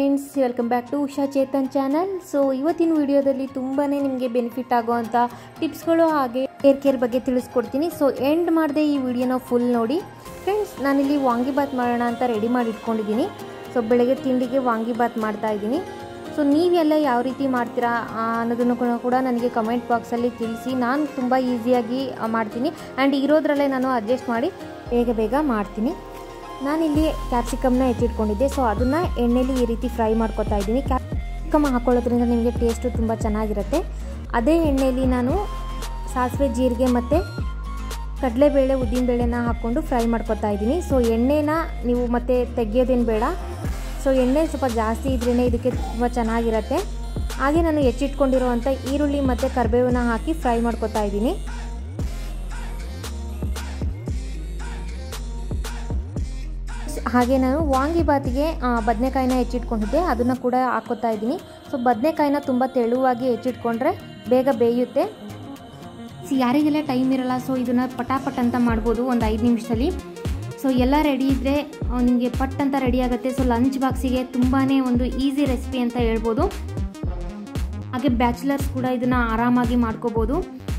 friends welcome back to Usha Chetan channel so ಇವತ್ತಿನ ವಿಡಿಯೋದಲ್ಲಿ ತುಂಬಾ ನಿಮಗೆ ಬೆನಿಫಿಟ್ ಆಗೋವಂಥ ಟಿಪ್ಸ್ಗಳು ಹಾಗೆ ಹೇರ್ ಕೇರ್ ಬಗ್ಗೆ ತಿಳಿಸ್ಕೊಡ್ತೀನಿ ಸೊ ಎಂಡ್ ಮಾಡದೆ ಈ ವಿಡಿಯೋನ ಫುಲ್ ನೋಡಿ ಫ್ರೆಂಡ್ಸ್ ನಾನಿಲ್ಲಿ ವಾಂಗಿಬಾತ್ ಮಾಡೋಣ ಅಂತ ರೆಡಿ ಮಾಡಿ ಇಟ್ಕೊಂಡಿದ್ದೀನಿ ಸೊ ಬೆಳಗ್ಗೆ ತಿಂಡಿಗೆ ವಾಂಗಿಬಾತ್ ಮಾಡ್ತಾ ಇದ್ದೀನಿ ಸೊ ನೀವೆಲ್ಲ ಯಾವ ರೀತಿ ಮಾಡ್ತೀರಾ ಆ, ಅನ್ನೋದನ್ನು ಕೂಡ ಕೂಡ ನನಗೆ ಕಮೆಂಟ್ ಬಾಕ್ಸಲ್ಲಿ ತಿಳಿಸಿ ನಾನು ತುಂಬ ಈಸಿಯಾಗಿ ಆ, ಮಾಡ್ತೀನಿ ಆ್ಯಂಡ್ ಇರೋದ್ರಲ್ಲೇ ನಾನು ಅಡ್ಜಸ್ಟ್ ಮಾಡಿ ಬೇಗ ಬೇಗ ಮಾಡ್ತೀನಿ ನಾನಿಲ್ಲಿ ಕ್ಯಾಪ್ಸಿಕಮ್ನ ಎತ್ತಿಟ್ಕೊಂಡಿದ್ದೆ ಸೊ ಅದನ್ನು ಎಣ್ಣೆಲಿ ಈ ರೀತಿ ಫ್ರೈ ಮಾಡ್ಕೊತಾ ಇದ್ದೀನಿ ಕ್ಯಾಪ್ಸಿಕಮ್ ಹಾಕೊಳ್ಳೋದ್ರಿಂದ ನಿಮಗೆ ಟೇಸ್ಟು ತುಂಬ ಚೆನ್ನಾಗಿರುತ್ತೆ ಅದೇ ಎಣ್ಣೆಯಲ್ಲಿ ನಾನು ಸಾಸಿವೆ ಜೀರಿಗೆ ಮತ್ತು ಕಡಲೆಬೇಳೆ ಉದ್ದಿನಬೇಳೆನ ಹಾಕ್ಕೊಂಡು ಫ್ರೈ ಮಾಡ್ಕೊತಾ ಇದ್ದೀನಿ ಸೊ ಎಣ್ಣೆನ ನೀವು ಮತ್ತೆ ತೆಗಿಯೋದೇನು ಬೇಡ ಸೊ ಎಣ್ಣೆ ಸ್ವಲ್ಪ ಜಾಸ್ತಿ ಇದ್ರೇ ಇದಕ್ಕೆ ತುಂಬ ಚೆನ್ನಾಗಿರುತ್ತೆ ಹಾಗೆ ನಾನು ಹೆಚ್ಚಿಟ್ಕೊಂಡಿರುವಂಥ ಈರುಳ್ಳಿ ಮತ್ತು ಕರಿಬೇವನ್ನ ಹಾಕಿ ಫ್ರೈ ಮಾಡ್ಕೊತಾ ಇದ್ದೀನಿ ಹಾಗೆ ನಾನು ವಾಂಗಿಬಾತಿಗೆ ಬದನೆಕಾಯಿನ ಹೆಚ್ಚಿಟ್ಕೊಂಡಿದ್ದೆ ಅದನ್ನು ಕೂಡ ಹಾಕೋತಾ ಇದ್ದೀನಿ ಸೊ ಬದನೆಕಾಯಿನ ತುಂಬ ತೆಳುವಾಗಿ ಹೆಚ್ಚಿಟ್ಕೊಂಡ್ರೆ ಬೇಗ ಬೇಯುತ್ತೆ ಸಿ ಯಾರಿಗೆಲ್ಲ ಟೈಮ್ ಇರಲ್ಲ ಸೊ ಇದನ್ನು ಪಟಾಪಟ್ ಅಂತ ಮಾಡ್ಬೋದು ಒಂದು ಐದು ನಿಮಿಷದಲ್ಲಿ ಸೊ ಎಲ್ಲ ರೆಡಿ ಇದ್ದರೆ ನಿಮಗೆ ಪಟ್ ಅಂತ ರೆಡಿ ಆಗುತ್ತೆ ಸೊ ಲಂಚ್ ಬಾಕ್ಸಿಗೆ ತುಂಬಾ ಒಂದು ಈಸಿ ರೆಸಿಪಿ ಅಂತ ಹೇಳ್ಬೋದು ಹಾಗೆ ಬ್ಯಾಚುಲರ್ಸ್ ಕೂಡ ಇದನ್ನು ಆರಾಮಾಗಿ ಮಾಡ್ಕೋಬೋದು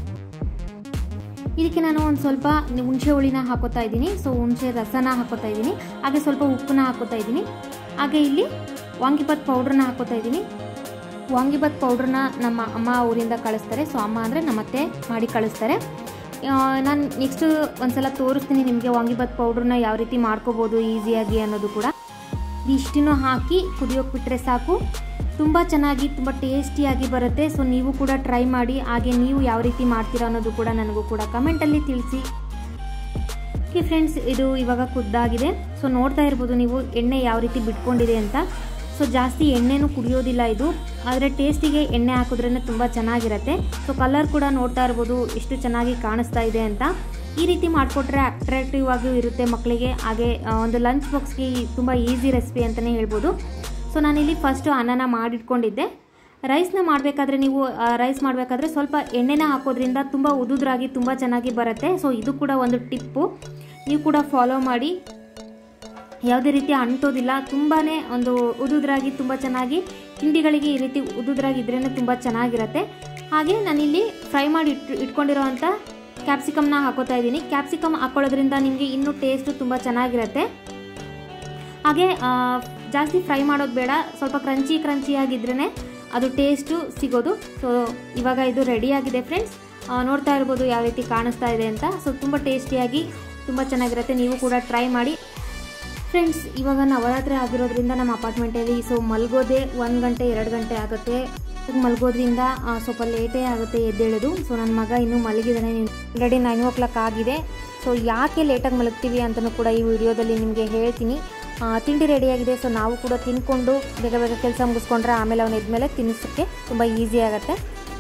ಇದಕ್ಕೆ ನಾನು ಒಂದು ಸ್ವಲ್ಪ ಹುಣಸೆ ಹುಳಿನ ಹಾಕೋತಾ ಇದ್ದೀನಿ ಸೊ ಹುಣಸೆ ರಸನ ಹಾಕೋತಾ ಇದ್ದೀನಿ ಹಾಗೆ ಸ್ವಲ್ಪ ಉಪ್ಪನ್ನ ಹಾಕೋತಾ ಇದ್ದೀನಿ ಹಾಗೆ ಇಲ್ಲಿ ವಾಂಗಿಬಾತ್ ಪೌಡ್ರನ್ನ ಹಾಕೋತಾ ಇದ್ದೀನಿ ವಾಂಗಿಬಾತ್ ಪೌಡ್ರನ್ನ ನಮ್ಮ ಅಮ್ಮ ಊರಿಂದ ಕಳಿಸ್ತಾರೆ ಸೊ ಅಮ್ಮ ಅಂದರೆ ನಮ್ಮ ಅತ್ತೆ ಮಾಡಿ ಕಳಿಸ್ತಾರೆ ನಾನು ನೆಕ್ಸ್ಟ್ ಒಂದ್ಸಲ ತೋರಿಸ್ತೀನಿ ನಿಮಗೆ ವಾಂಗಿಬಾತ್ ಪೌಡ್ರನ್ನ ಯಾವ ರೀತಿ ಮಾಡ್ಕೋಬೋದು ಈಸಿಯಾಗಿ ಅನ್ನೋದು ಕೂಡ ಇಷ್ಟನ್ನು ಹಾಕಿ ಕುದಿಯೋಕೆ ಬಿಟ್ಟರೆ ಸಾಕು ತುಂಬ ಚೆನ್ನಾಗಿ ತುಂಬ ಟೇಸ್ಟಿಯಾಗಿ ಬರುತ್ತೆ ಸೊ ನೀವು ಕೂಡ ಟ್ರೈ ಮಾಡಿ ಹಾಗೆ ನೀವು ಯಾವ ರೀತಿ ಮಾಡ್ತೀರಾ ಅನ್ನೋದು ಕೂಡ ನನಗೂ ಕೂಡ ಕಮೆಂಟಲ್ಲಿ ತಿಳಿಸಿ ಓಕೆ ಫ್ರೆಂಡ್ಸ್ ಇದು ಇವಾಗ ಕುದ್ದಾಗಿದೆ ಸೊ ನೋಡ್ತಾ ಇರ್ಬೋದು ನೀವು ಎಣ್ಣೆ ಯಾವ ರೀತಿ ಬಿಟ್ಕೊಂಡಿದೆ ಅಂತ ಸೊ ಜಾಸ್ತಿ ಎಣ್ಣೆನೂ ಕುಡಿಯೋದಿಲ್ಲ ಇದು ಆದರೆ ಟೇಸ್ಟಿಗೆ ಎಣ್ಣೆ ಹಾಕಿದ್ರೇ ತುಂಬ ಚೆನ್ನಾಗಿರುತ್ತೆ ಸೊ ಕಲರ್ ಕೂಡ ನೋಡ್ತಾ ಇರ್ಬೋದು ಎಷ್ಟು ಚೆನ್ನಾಗಿ ಕಾಣಿಸ್ತಾ ಇದೆ ಅಂತ ಈ ರೀತಿ ಮಾಡಿಕೊಟ್ರೆ ಅಟ್ರಾಕ್ಟಿವ್ ಆಗಿಯೂ ಇರುತ್ತೆ ಮಕ್ಕಳಿಗೆ ಹಾಗೆ ಆ, ಒಂದು ಲಂಚ್ ಬಾಕ್ಸ್ಗೆ ತುಂಬ ಈಸಿ ರೆಸಿಪಿ ಅಂತಲೇ ಹೇಳ್ಬೋದು ಸೊ ನಾನಿಲ್ಲಿ ಫಸ್ಟು ಅನ್ನನ ಮಾಡಿಟ್ಕೊಂಡಿದ್ದೆ ರೈಸ್ನ ಮಾಡಬೇಕಾದ್ರೆ ನೀವು ರೈಸ್ ಮಾಡಬೇಕಾದ್ರೆ ಸ್ವಲ್ಪ ಎಣ್ಣೆನ ಹಾಕೋದ್ರಿಂದ ತುಂಬ ಉದುದ್ರಾಗಿ ತುಂಬ ಚೆನ್ನಾಗಿ ಬರುತ್ತೆ ಸೊ ಇದು ಕೂಡ ಒಂದು ಟಿಪ್ಪು ನೀವು ಕೂಡ ಫಾಲೋ ಮಾಡಿ ಯಾವುದೇ ರೀತಿ ಅಂಟೋದಿಲ್ಲ ತುಂಬಾ ಒಂದು ಉದುದ್ರಾಗಿ ತುಂಬ ಚೆನ್ನಾಗಿ ತಿಂಡಿಗಳಿಗೆ ಈ ರೀತಿ ಉದುದ್ರಾಗಿದ್ರೇ ತುಂಬ ಚೆನ್ನಾಗಿರುತ್ತೆ ಹಾಗೆ ನಾನಿಲ್ಲಿ ಫ್ರೈ ಮಾಡಿ ಇಟ್ಟು ಇಟ್ಕೊಂಡಿರೋವಂಥ ಕ್ಯಾಪ್ಸಿಕಮ್ನ ಹಾಕೋತಾ ಇದ್ದೀನಿ ಕ್ಯಾಪ್ಸಿಕಮ್ ಹಾಕೊಳ್ಳೋದ್ರಿಂದ ನಿಮಗೆ ಇನ್ನೂ ಟೇಸ್ಟು ತುಂಬ ಚೆನ್ನಾಗಿರುತ್ತೆ ಹಾಗೆ ಆ, ಜಾಸ್ತಿ ಫ್ರೈ ಮಾಡೋದು ಬೇಡ ಸ್ವಲ್ಪ ಕ್ರಂಚಿ ಕ್ರಂಚಿಯಾಗಿದ್ರೇ ಅದು ಟೇಸ್ಟು ಸಿಗೋದು ಸೊ ಇವಾಗ ಇದು ರೆಡಿಯಾಗಿದೆ ಫ್ರೆಂಡ್ಸ್ ನೋಡ್ತಾ ಇರ್ಬೋದು ಯಾವ ರೀತಿ ಕಾಣಿಸ್ತಾ ಇದೆ ಅಂತ ಸೊ ತುಂಬ ಟೇಸ್ಟಿಯಾಗಿ ತುಂಬ ಚೆನ್ನಾಗಿರುತ್ತೆ ನೀವು ಕೂಡ ಟ್ರೈ ಮಾಡಿ ಫ್ರೆಂಡ್ಸ್ ಇವಾಗ ನವರಾತ್ರಿ ಆಗಿರೋದ್ರಿಂದ ನಮ್ಮ ಅಪಾರ್ಟ್ಮೆಂಟಲ್ಲಿ ಸೊ ಮಲ್ಗೋದೆ ಒಂದು ಗಂಟೆ ಎರಡು ಗಂಟೆ ಆಗುತ್ತೆ ಈಗ ಮಲ್ಗೋದ್ರಿಂದ ಆ, ಸ್ವಲ್ಪ ಲೇಟೇ ಆಗುತ್ತೆ ಎದ್ದೇಳೋದು ಸೊ ನನ್ನ ಮಗ ಇನ್ನೂ ಮಲಗಿದ್ದಾನೆ ಆಲ್ರೆಡಿ ನೈನ್ ಓ ಕ್ಲಾಕ್ ಆಗಿದೆ ಸೊ ಯಾಕೆ ಲೇಟಾಗಿ ಮಲಗ್ತೀವಿ ಅಂತಲೂ ಕೂಡ ಈ ವಿಡಿಯೋದಲ್ಲಿ ನಿಮಗೆ ಹೇಳ್ತೀನಿ ಆ, ತಿಂಡಿ ರೆಡಿಯಾಗಿದೆ ಸೊ ನಾವು ಕೂಡ ತಿನ್ಕೊಂಡು ಬೇಗ ಬೇಗ ಕೆಲಸ ಮುಗಿಸ್ಕೊಂಡ್ರೆ ಆಮೇಲೆ ಅವನು ಎದ್ಮೇಲೆ ತಿನ್ನಿಸೋಕ್ಕೆ ತುಂಬ ಈಸಿ ಆಗುತ್ತೆ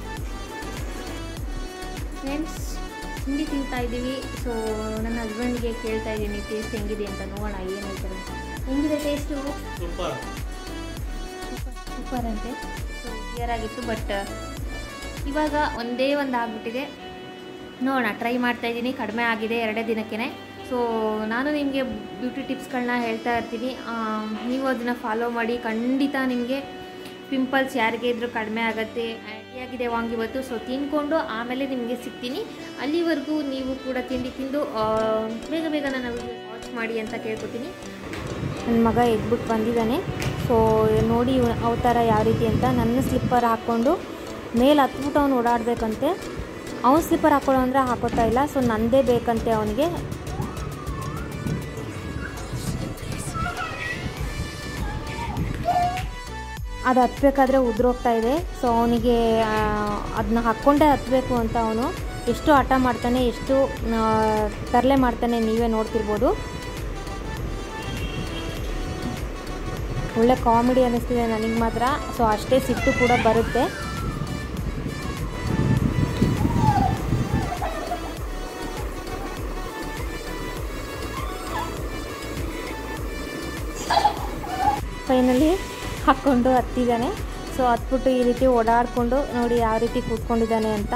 ಫ್ರೆಂಡ್ಸ್ ತಿಂಡಿ ತಿಂತಾ ಇದ್ದೀವಿ ಸೊ ನನ್ನ ಹಸ್ಬೆಂಡ್ಗೆ ಕೇಳ್ತಾ ಇದ್ದೀನಿ ಟೇಸ್ಟ್ ಹೆಂಗಿದೆ ಅಂತ ನೋಡೋಣ ಏನು ಹೇಳ್ತಾರೆ ಹೆಂಗಿದೆ ಟೇಸ್ಟು ಸೂಪರ್ ಸೂಪರ್ ಅಂತೆ ಸೊ ಕ್ಲಿಯರ್ ಆಗಿತ್ತು ಬಟ್ ಇವಾಗ ಒಂದೇ ಒಂದು ಆಗಿಬಿಟ್ಟಿದೆ ನೋಡೋಣ ಟ್ರೈ ಮಾಡ್ತಾ ಇದ್ದೀನಿ ಕಡಿಮೆ ಆಗಿದೆ ಎರಡೇ ದಿನಕ್ಕೇ ಸೊ ನಾನು ನಿಮಗೆ ಬ್ಯೂಟಿ ಟಿಪ್ಸ್ಗಳನ್ನ ಹೇಳ್ತಾ ಇರ್ತೀನಿ ಆ, ನೀವು ಅದನ್ನು ಫಾಲೋ ಮಾಡಿ ಖಂಡಿತ ನಿಮಗೆ ಪಿಂಪಲ್ಸ್ ಯಾರಿಗೆ ಇದ್ರೂ ಕಡಿಮೆ ಆಗುತ್ತೆ ಆಗಿದೆ ವಾಂಗಿಬತ್ತು ಸೊ ತಿನ್ಕೊಂಡು ಆಮೇಲೆ ನಿಮಗೆ ಸಿಗ್ತೀನಿ ಅಲ್ಲಿವರೆಗೂ ನೀವು ಕೂಡ ತಿಂಡಿ ತಿಂದು ಆ, ಬೇಗ ಬೇಗ ನನ್ನ ವಾಚ್ ಮಾಡಿ ಅಂತ ಕೇಳ್ಕೊತೀನಿ ನನ್ನ ಮಗ ಎದ್ಬಿಟ್ಟು ಬಂದಿದ್ದಾನೆ ಸೊ ನೋಡಿ ಇವ- ಅವತಾರ ಯಾವ ರೀತಿ ಅಂತ ನನ್ನ ಸ್ಲಿಪ್ಪರ್ ಹಾಕ್ಕೊಂಡು ಮೇಲೆ ಹತ್ಬಿಟ್ಟು ಅವ್ನು ಓಡಾಡಬೇಕಂತೆ ಅವ್ನು ಸ್ಲಿಪ್ಪರ್ ಹಾಕೊಳ್ಳೋ ಅಂದರೆ ಹಾಕೋತಾ ಇಲ್ಲ ಸೊ ನಂದೇ ಬೇಕಂತೆ ಅವನಿಗೆ ಅದು ಹತ್ಬೇಕಾದ್ರೆ ಉದುರೋಗ್ತಾ ಇದೆ ಸೊ ಅವನಿಗೆ ಅದನ್ನ ಹಾಕ್ಕೊಂಡೇ ಹತ್ತಬೇಕು ಅಂತ ಅವನು ಎಷ್ಟು ಹಠ ಮಾಡ್ತಾನೆ ಎಷ್ಟು ಆ, ತರಲೆ ಮಾಡ್ತಾನೆ ನೀವೇ ನೋಡ್ತಿರ್ಬೋದು ಒಳ್ಳೆ ಕಾಮಿಡಿ ಅನ್ನಿಸ್ತಿದೆ ನನಗೆ ಮಾತ್ರ ಸೊ ಅಷ್ಟೇ ಸಿಟ್ಟು ಕೂಡ ಬರುತ್ತೆ ಫೈನಲಿ ಹಾಕ್ಕೊಂಡು ಹತ್ತಿದ್ದಾನೆ ಸೊ ಹತ್ಬಿಟ್ಟು ಈ ರೀತಿ ಓಡಾಡಿಕೊಂಡು ನೋಡಿ ಯಾವ ರೀತಿ ಕೂತ್ಕೊಂಡಿದ್ದಾನೆ ಅಂತ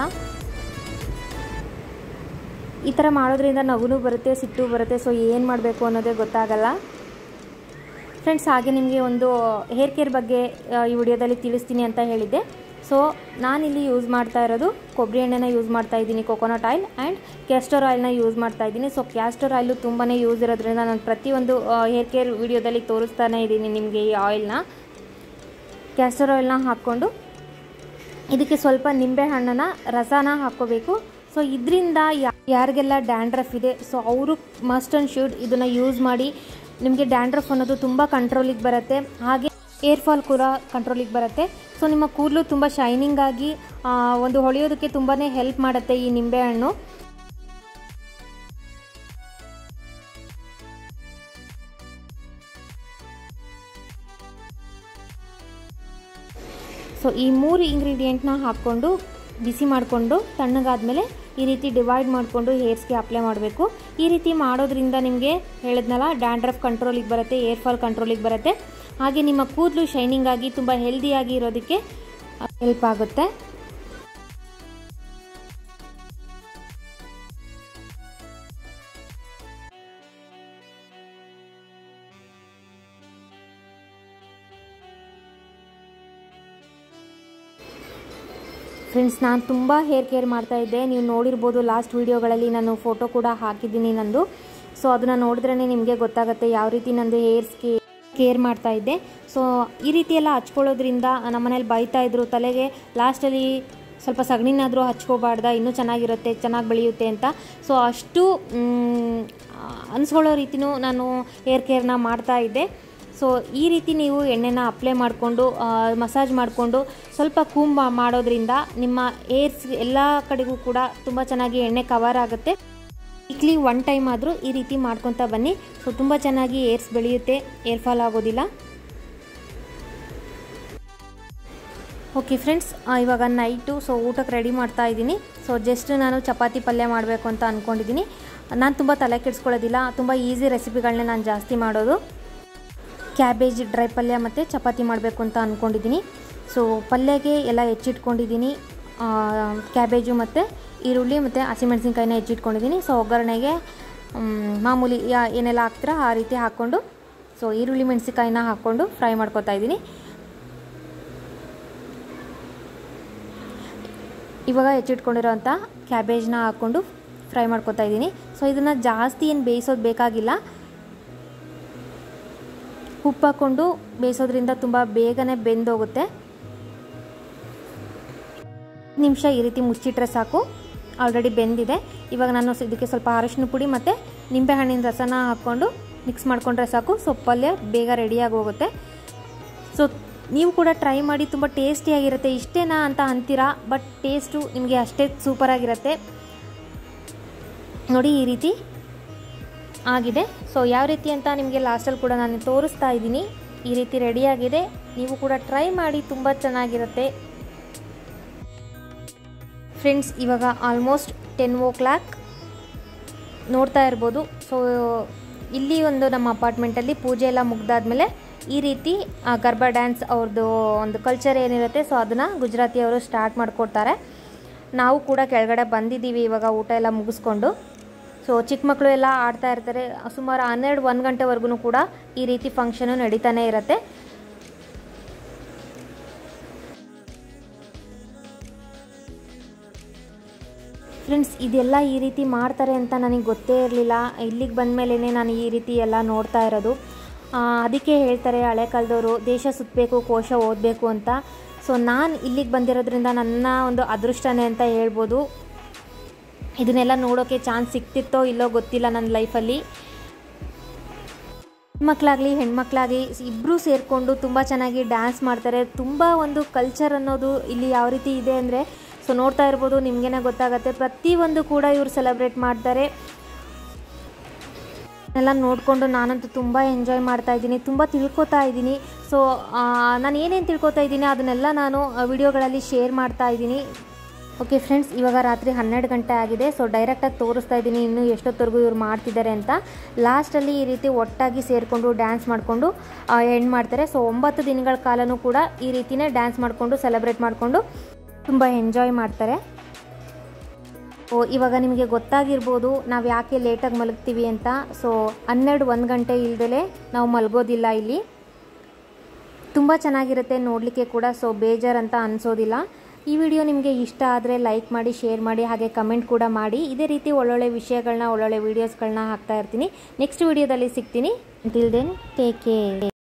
ಈ ಥರ ಮಾಡೋದ್ರಿಂದ ನಗುನೂ ಬರುತ್ತೆ ಸಿಟ್ಟು ಬರುತ್ತೆ ಸೊ ಏನು ಮಾಡಬೇಕು ಅನ್ನೋದೇ ಗೊತ್ತಾಗಲ್ಲ ಫ್ರೆಂಡ್ಸ್ ಹಾಗೆ ನಿಮಗೆ ಒಂದು ಹೇರ್ ಕೇರ್ ಬಗ್ಗೆ ಆ, ಈ ವಿಡಿಯೋದಲ್ಲಿ ತಿಳಿಸ್ತೀನಿ ಅಂತ ಹೇಳಿದ್ದೆ ಸೊ ನಾನಿಲ್ಲಿ ಯೂಸ್ ಮಾಡ್ತಾ ಇರೋದು ಕೊಬ್ಬರಿ ಎಣ್ಣೆನ ಯೂಸ್ ಮಾಡ್ತಾ ಇದ್ದೀನಿ ಕೊಕೊನಟ್ ಆಯಿಲ್ ಆ್ಯಂಡ್ ಕ್ಯಾಸ್ಟರ್ ಆಯಿಲ್ನ ಯೂಸ್ ಮಾಡ್ತಾ ಇದ್ದೀನಿ ಸೊ ಕ್ಯಾಸ್ಟರ್ ಆಯಿಲು ತುಂಬಾ ಯೂಸ್ ಇರೋದ್ರಿಂದ ನಾನು ಪ್ರತಿಯೊಂದು ಹೇರ್ ಕೇರ್ ವಿಡಿಯೋದಲ್ಲಿ ತೋರಿಸ್ತಾನೆ ಇದ್ದೀನಿ ನಿಮಗೆ ಈ ಆಯಿಲ್ನ ಕ್ಯಾಸ್ಟರ್ ಆಯಿಲ್ನ ಹಾಕ್ಕೊಂಡು ಇದಕ್ಕೆ ಸ್ವಲ್ಪ ನಿಂಬೆ ಹಣ್ಣನ್ನ ರಸನ ಹಾಕ್ಕೋಬೇಕು ಸೊ ಇದರಿಂದ ಯಾರಿಗೆಲ್ಲ ಡ್ಯಾಂಡ್ರಫ್ ಇದೆ ಸೊ ಅವರು ಮಸ್ಟ್ ಆ್ಯಂಡ್ ಶುಡ್ ಇದನ್ನು ಯೂಸ್ ಮಾಡಿ ನಿಮಗೆ ಡ್ಯಾಂಡ್ರಫ್ ಅನ್ನೋದು ತುಂಬ ಕಂಟ್ರೋಲಿಗೆ ಬರುತ್ತೆ ಹಾಗೆ ಏರ್ ಫಾಲ್ ಕೂಡ ಕಂಟ್ರೋಲಿಗೆ ಬರುತ್ತೆ ಸೊ ನಿಮ್ಮ ಕೂದಲು ತುಂಬ ಶೈನಿಂಗ್ ಆಗಿ ಆ, ಒಂದು ಹೊಳೆಯೋದಕ್ಕೆ ತುಂಬಾ ಹೆಲ್ಪ್ ಮಾಡುತ್ತೆ ಈ ನಿಂಬೆಹಣ್ಣು ಸೊ ಈ ಮೂರು ಇಂಗ್ರೀಡಿಯೆಂಟ್ನ ಹಾಕ್ಕೊಂಡು ಬಿಸಿ ಮಾಡಿಕೊಂಡು ತಣ್ಣಗಾದ್ಮೇಲೆ ಈ ರೀತಿ ಡಿವೈಡ್ ಮಾಡಿಕೊಂಡು ಹೇರ್ಸ್ಗೆ ಅಪ್ಲೈ ಮಾಡಬೇಕು ಈ ರೀತಿ ಮಾಡೋದ್ರಿಂದ ನಿಮಗೆ ಹೇಳಿದ್ನಲ್ಲ ಡ್ಯಾಂಡ್ರಫ್ ಕಂಟ್ರೋಲಿಗೆ ಬರುತ್ತೆ ಏರ್ ಫಾಲ್ ಕಂಟ್ರೋಲಿಗೆ ಬರುತ್ತೆ ಹಾಗೆ ನಿಮ್ಮ ಕೂದಲು ಶೈನಿಂಗ್ ಆಗಿ ತುಂಬ ಹೆಲ್ದಿಯಾಗಿ ಇರೋದಕ್ಕೆ ಹೆಲ್ಪ್ ಆಗುತ್ತೆ ಫ್ರೆಂಡ್ಸ್ ನಾನು ತುಂಬ ಹೇರ್ ಕೇರ್ ಮಾಡ್ತಾ ಇದ್ದೆ ನೀವು ನೋಡಿರ್ಬೋದು ಲಾಸ್ಟ್ ವೀಡಿಯೋಗಳಲ್ಲಿ ನಾನು ಫೋಟೋ ಕೂಡ ಹಾಕಿದ್ದೀನಿ ನಂದು ಸೊ ಅದನ್ನು ನೋಡಿದ್ರೇ ನಿಮಗೆ ಗೊತ್ತಾಗುತ್ತೆ ಯಾವ ರೀತಿ ನಂದು ಹೇರ್ಸ್ಗೆ ಕೇರ್ ಮಾಡ್ತಾ ಇದ್ದೆ ಸೊ ಈ ರೀತಿ ಎಲ್ಲ ಹಚ್ಕೊಳ್ಳೋದ್ರಿಂದ ನಮ್ಮನೇಲಿ ಬೈತಾ ಇದ್ರು ತಲೆಗೆ ಲಾಸ್ಟಲ್ಲಿ ಸ್ವಲ್ಪ ಸಗಣಿನಾದರೂ ಹಚ್ಕೋಬಾರ್ದ ಇನ್ನೂ ಚೆನ್ನಾಗಿರುತ್ತೆ ಚೆನ್ನಾಗಿ ಬೆಳೆಯುತ್ತೆ ಅಂತ ಸೊ ಅಷ್ಟು ಮ್, ಅನ್ಸ್ಕೊಳ್ಳೋ ರೀತಿನೂ ನಾನು ಹೇರ್ ಕೇರ್ನ ಮಾಡ್ತಾ ಇದ್ದೆ ಸೊ ಈ ರೀತಿ ನೀವು ಎಣ್ಣೆನ ಅಪ್ಲೈ ಮಾಡಿಕೊಂಡು ಮಸಾಜ್ ಮಾಡಿಕೊಂಡು ಸ್ವಲ್ಪ ಕೂಂಬ ಮಾಡೋದ್ರಿಂದ ನಿಮ್ಮ ಏರ್ಸ್ ಎಲ್ಲ ಕಡೆಗೂ ಕೂಡ ತುಂಬ ಚೆನ್ನಾಗಿ ಎಣ್ಣೆ ಕವರ್ ಆಗುತ್ತೆ ವೀಕ್ಲಿ ಒನ್ ಟೈಮ್ ಆದರೂ ಈ ರೀತಿ ಮಾಡ್ಕೊತಾ ಬನ್ನಿ ಸೊ ತುಂಬ ಚೆನ್ನಾಗಿ ಏರ್ಸ್ ಬೆಳೆಯುತ್ತೆ ಏರ್ ಫಾಲ್ ಆಗೋದಿಲ್ಲ ಓಕೆ ಫ್ರೆಂಡ್ಸ್ ಇವಾಗ ನೈಟು ಸೊ ಊಟಕ್ಕೆ ರೆಡಿ ಮಾಡ್ತಾ ಇದ್ದೀನಿ ಸೊ ಜಸ್ಟ್ ನಾನು ಚಪಾತಿ ಪಲ್ಯ ಮಾಡಬೇಕು ಅಂತ ಅಂದ್ಕೊಂಡಿದ್ದೀನಿ ನಾನು ತುಂಬ ತಲೆ ಕೆಡಿಸ್ಕೊಳ್ಳೋದಿಲ್ಲ ತುಂಬ ಈಸಿ ರೆಸಿಪಿಗಳನ್ನೇ ನಾನು ಜಾಸ್ತಿ ಮಾಡೋದು ಕ್ಯಾಬೇಜ್ ಡ್ರೈ ಪಲ್ಯ ಮತ್ತು ಚಪಾತಿ ಮಾಡಬೇಕು ಅಂತ ಅಂದ್ಕೊಂಡಿದ್ದೀನಿ ಸೊ ಪಲ್ಯಗೆ ಎಲ್ಲ ಹೆಚ್ಚಿಟ್ಕೊಂಡಿದ್ದೀನಿ ಆ, ಕ್ಯಾಬೇಜು ಮತ್ತು ಈರುಳ್ಳಿ ಮತ್ತು ಹಸಿಮೆಣಸಿನ್ಕಾಯಿನ ಹೆಚ್ಚಿಟ್ಕೊಂಡಿದ್ದೀನಿ ಸೊ ಒಗ್ಗರಣೆಗೆ ಮ್, ಮಾಮೂಲಿ ಯಾ ಏನೆಲ್ಲ ಹಾಕ್ತೀರ ಆ ರೀತಿ ಹಾಕ್ಕೊಂಡು ಸೊ ಈರುಳ್ಳಿ ಮೆಣಸಿನ್ಕಾಯಿನ ಹಾಕ್ಕೊಂಡು ಫ್ರೈ ಮಾಡ್ಕೊತಾ ಇದ್ದೀನಿ ಇವಾಗ ಹೆಚ್ಚಿಟ್ಕೊಂಡಿರೋಂಥ ಕ್ಯಾಬೇಜ್ನ ಹಾಕ್ಕೊಂಡು ಫ್ರೈ ಮಾಡ್ಕೊತಾ ಇದ್ದೀನಿ ಸೊ ಇದನ್ನು ಜಾಸ್ತಿ ಏನು ಬೇಯಿಸೋದು ಬೇಕಾಗಿಲ್ಲ ಉಪ್ಪು ಹಾಕ್ಕೊಂಡು ಬೇಯಿಸೋದ್ರಿಂದ ತುಂಬ ಬೇಗನೆ ಬೆಂದೋಗುತ್ತೆ ನಿಮಿಷ ಈ ರೀತಿ ಮುಚ್ಚಿಟ್ರೆ ಸಾಕು ಆಲ್ರೆಡಿ ಬೆಂದಿದೆ ಇವಾಗ ನಾನು ಸ- ಇದಕ್ಕೆ ಸ್ವಲ್ಪ ಅರಶಿನ ಪುಡಿ ಮತ್ತು ನಿಂಬೆಹಣ್ಣಿನ ರಸನ ಹಾಕ್ಕೊಂಡು ಮಿಕ್ಸ್ ಮಾಡಿಕೊಂಡ್ರೆ ಸಾಕು ಸೊ ಪಲ್ಯ ಬೇಗ ರೆಡಿಯಾಗಿ ಹೋಗುತ್ತೆ ಸೊ ನೀವು ಕೂಡ ಟ್ರೈ ಮಾಡಿ ತುಂಬ ಟೇಸ್ಟಿಯಾಗಿರುತ್ತೆ ಇಷ್ಟೇನಾ ಅಂತ ಅಂತೀರಾ ಬಟ್ ಟೇಸ್ಟು ನಿಮಗೆ ಅಷ್ಟೇ ಸೂಪರಾಗಿರುತ್ತೆ ನೋಡಿ ಈ ರೀತಿ ಆಗಿದೆ ಸೊ ಯಾವ ರೀತಿ ಅಂತ ನಿಮಗೆ ಲಾಸ್ಟಲ್ಲಿ ಕೂಡ ನಾನು ತೋರಿಸ್ತಾ ಇದ್ದೀನಿ ಈ ರೀತಿ ರೆಡಿಯಾಗಿದೆ ನೀವು ಕೂಡ ಟ್ರೈ ಮಾಡಿ ತುಂಬ ಚೆನ್ನಾಗಿರುತ್ತೆ ಫ್ರೆಂಡ್ಸ್ ಇವಾಗ ಆಲ್ಮೋಸ್ಟ್ ಟೆನ್ ಓ ಕ್ಲಾಕ್ ನೋಡ್ತಾ ಇರ್ಬೋದು ಸೊ ಇಲ್ಲಿ ಒಂದು ನಮ್ಮ ಅಪಾರ್ಟ್ಮೆಂಟಲ್ಲಿ ಪೂಜೆ ಎಲ್ಲ ಮುಗ್ದಾದ್ಮೇಲೆ ಈ ರೀತಿ ಆ, ಗರ್ಭಾ ಡ್ಯಾನ್ಸ್ ಅವ್ರದ್ದು ಒಂದು ಕಲ್ಚರ್ ಏನಿರುತ್ತೆ ಸೊ ಅದನ್ನು ಗುಜರಾತಿಯವರು ಸ್ಟಾರ್ಟ್ ಮಾಡಿಕೊಡ್ತಾರೆ ನಾವು ಕೂಡ ಕೆಳಗಡೆ ಬಂದಿದ್ದೀವಿ ಇವಾಗ ಊಟ ಎಲ್ಲ ಮುಗಿಸ್ಕೊಂಡು ಸೊ ಚಿಕ್ಕ ಮಕ್ಕಳು ಎಲ್ಲ ಆಡ್ತಾ ಇರ್ತಾರೆ ಸುಮಾರು ಹನ್ನೆರಡು ಒಂದು ಗಂಟೆವರೆಗೂ ಕೂಡ ಈ ರೀತಿ ಫಂಕ್ಷನು ನಡೀತಾನೆ ಇರುತ್ತೆ ಫ್ರೆಂಡ್ಸ್ ಇದೆಲ್ಲ ಈ ರೀತಿ ಮಾಡ್ತಾರೆ ಅಂತ ನನಗೆ ಗೊತ್ತೇ ಇರಲಿಲ್ಲ ಇಲ್ಲಿಗೆ ಬಂದ ಮೇಲೇ ನಾನು ಈ ರೀತಿ ಎಲ್ಲ ನೋಡ್ತಾ ಇರೋದು ಆ, ಅದಕ್ಕೆ ಹೇಳ್ತಾರೆ ಹಳೆ ಕಾಲದವರು ದೇಶ ಸುತ್ತಬೇಕು ಕೋಶ ಓದಬೇಕು ಅಂತ ಸೊ ನಾನು ಇಲ್ಲಿಗೆ ಬಂದಿರೋದ್ರಿಂದ ನನ್ನ ಒಂದು ಅದೃಷ್ಟನೇ ಅಂತ ಹೇಳ್ಬೋದು ಇದನ್ನೆಲ್ಲ ನೋಡೋಕ್ಕೆ ಚಾನ್ಸ್ ಸಿಕ್ತಿತ್ತೋ ಇಲ್ಲೋ ಗೊತ್ತಿಲ್ಲ ನನ್ನ ಲೈಫಲ್ಲಿ ಮಕ್ಕಳಾಗಲಿ ಹೆಣ್ಮಕ್ಳಾಗಲಿ ಇಬ್ಬರೂ ಸೇರಿಕೊಂಡು ತುಂಬ ಚೆನ್ನಾಗಿ ಡ್ಯಾನ್ಸ್ ಮಾಡ್ತಾರೆ ತುಂಬ ಒಂದು ಕಲ್ಚರ್ ಅನ್ನೋದು ಇಲ್ಲಿ ಯಾವ ರೀತಿ ಇದೆ ಅಂದರೆ ಸೊ ನೋಡ್ತಾ ಇರ್ಬೋದು ನಿಮಗೇನೆ ಗೊತ್ತಾಗುತ್ತೆ ಪ್ರತಿಯೊಂದು ಕೂಡ ಇವರು ಸೆಲೆಬ್ರೇಟ್ ಮಾಡ್ತಾರೆ ಎಲ್ಲ ನೋಡಿಕೊಂಡು ನಾನಂತೂ ತುಂಬ ಎಂಜಾಯ್ ಮಾಡ್ತಾ ಇದ್ದೀನಿ ತುಂಬ ತಿಳ್ಕೊತಾ ಇದ್ದೀನಿ ಸೊ ನಾನು ಏನೇನು ತಿಳ್ಕೊತಾ ಇದ್ದೀನಿ ಅದನ್ನೆಲ್ಲ ನಾನು ವಿಡಿಯೋಗಳಲ್ಲಿ ಶೇರ್ ಮಾಡ್ತಾ ಇದ್ದೀನಿ ಓಕೆ ಫ್ರೆಂಡ್ಸ್ ಇವಾಗ ರಾತ್ರಿ ಹನ್ನೆರಡು ಗಂಟೆ ಆಗಿದೆ ಸೊ ಡೈರೆಕ್ಟಾಗಿ ತೋರಿಸ್ತಾ ಇದ್ದೀನಿ ಇನ್ನೂ ಎಷ್ಟೊತ್ತವರೆಗೂ ಇವ್ರು ಮಾಡ್ತಿದ್ದಾರೆ ಅಂತ ಲಾಸ್ಟಲ್ಲಿ ಈ ರೀತಿ ಒಟ್ಟಾಗಿ ಸೇರಿಕೊಂಡು ಡ್ಯಾನ್ಸ್ ಮಾಡಿಕೊಂಡು ಎಂಡ್ ಮಾಡ್ತಾರೆ ಸೊ ಒಂಬತ್ತು ದಿನಗಳ ಕಾಲನೂ ಕೂಡ ಈ ರೀತಿನೇ ಡ್ಯಾನ್ಸ್ ಮಾಡಿಕೊಂಡು ಸೆಲೆಬ್ರೇಟ್ ಮಾಡಿಕೊಂಡು ತುಂಬ ಎಂಜಾಯ್ ಮಾಡ್ತಾರೆ ಓ ಇವಾಗ ನಿಮಗೆ ಗೊತ್ತಾಗಿರ್ಬೋದು ನಾವು ಯಾಕೆ ಲೇಟಾಗಿ ಮಲಗ್ತೀವಿ ಅಂತ ಸೊ ಹನ್ನೆರಡು ಒಂದು ಗಂಟೆ ಇಲ್ದಲೆ ನಾವು ಮಲಗೋದಿಲ್ಲ ಇಲ್ಲಿ ತುಂಬ ಚೆನ್ನಾಗಿರುತ್ತೆ ನೋಡಲಿಕ್ಕೆ ಕೂಡ ಸೊ ಬೇಜಾರಂತ ಅನಿಸೋದಿಲ್ಲ ಈ ವಿಡಿಯೋ ನಿಮಗೆ ಇಷ್ಟ ಆದರೆ ಲೈಕ್ ಮಾಡಿ ಶೇರ್ ಮಾಡಿ ಹಾಗೆ ಕಮೆಂಟ್ ಕೂಡ ಮಾಡಿ ಇದೇ ರೀತಿ ಒಳ್ಳೊಳ್ಳೆ ವಿಷಯಗಳನ್ನ ಒಳ್ಳೊಳ್ಳೆ ವೀಡಿಯೋಸ್ಗಳನ್ನ ಹಾಕ್ತಾ ಇರ್ತೀನಿ ನೆಕ್ಸ್ಟ್ ವಿಡಿಯೋದಲ್ಲಿ ಸಿಗ್ತೀನಿ ಟಿಲ್ ದೆನ್ ಟೇಕ್ ಕೇರ್